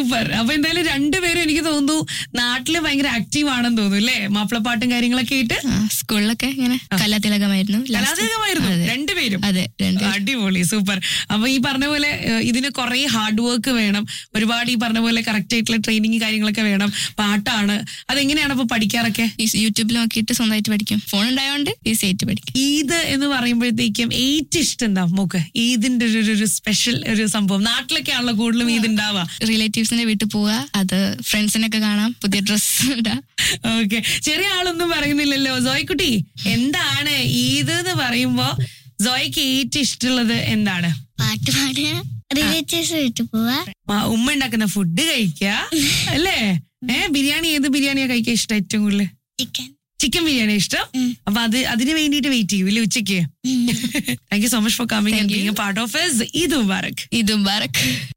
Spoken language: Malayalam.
സൂപ്പർ അപ്പൊ എന്തായാലും രണ്ടുപേരും എനിക്ക് തോന്നുന്നു നാട്ടില് ഭയങ്കര ആക്റ്റീവ് ആണെന്ന് തോന്നുന്നു അല്ലേ മാപ്പിളപ്പാട്ടും കാര്യങ്ങളൊക്കെ ആയിട്ട് ആ, സ്കൂളിലൊക്കെ ഇങ്ങനെ കലാതിലകമായിരുന്നു Last- കലാതീകമായിരുന്നു അതെ. രണ്ടുപേരും അതെ രണ്ട് അടിപൊളി സൂപ്പർ അപ്പൊ ഈ പറഞ്ഞ പോലെ ഏഹ്, ഇതിന് കുറെ ഹാർഡ് വർക്ക് വേണം ഒരുപാട് ഈ പറഞ്ഞ പോലെ കറക്റ്റ് ആയിട്ടുള്ള ട്രെയിനിങ് കാര്യങ്ങളൊക്കെ വേണം പാട്ടാണ് അതെങ്ങനെയാണ് അപ്പൊ പഠിക്കാറൊക്കെ ഈ യൂട്യൂബിൽ നോക്കിയിട്ട് സ്വന്തമായിട്ട് പഠിക്കും ഫോൺ ഉണ്ടായതുകൊണ്ട് ഈസി ആയിട്ട് പഠിക്കും ഈദ് എന്ന് പറയുമ്പോഴത്തേക്കും ഏറ്റവും ഇഷ്ടം എന്താ മോക്ക് ഈദിന്റെ ഒരു- ഒരു- ഒരു സ്പെഷ്യൽ ഒരു സംഭവം നാട്ടിലൊക്കെ ആണല്ലോ കൂടുതലും ഈദ് ഉണ്ടാവുക റിലേറ്റീവ്സിന്റെ വീട്ടിൽ പോവുക അത് ഫ്രണ്ട്സിനൊക്കെ കാണാം പുതിയ ഡ്രസ്സ് ഇടാം ഓക്കെ ചെറിയ ആളൊന്നും പറയുന്നില്ലല്ലോ ജോയ്ക്കുട്ടി എന്താണ് ഈദ് എന്ന് പറയുമ്പോ ജോയ്ക്ക് ഏറ്റവും ഇഷ്ടമുള്ളത് എന്താണ് പാട്ട് പാടുക റിലേറ്റീവ്സ് വീട്ടിൽ പോവാ ആ, ഉമ്മ ഉണ്ടാക്കുന്ന ഫുഡ് കഴിക്കുക അല്ലേ ഏ ബിരിയാണി ഏത് ബിരിയാണിയാ കഴിക്കാൻ ഇഷ്ടം ഏറ്റവും കൂടുതൽ ചിക്കൻ ചിക്കൻ ബിരിയാണി ഇഷ്ടം അപ്പൊ അത് അതിന് വേണ്ടിയിട്ട് വെയിറ്റ് ചെയ്യൂ ഇല്ലേ ഉച്ചയ്ക്ക് thank you so much for coming Thank and you. Being part of Eid Mubarak ഇത് മുബാറക്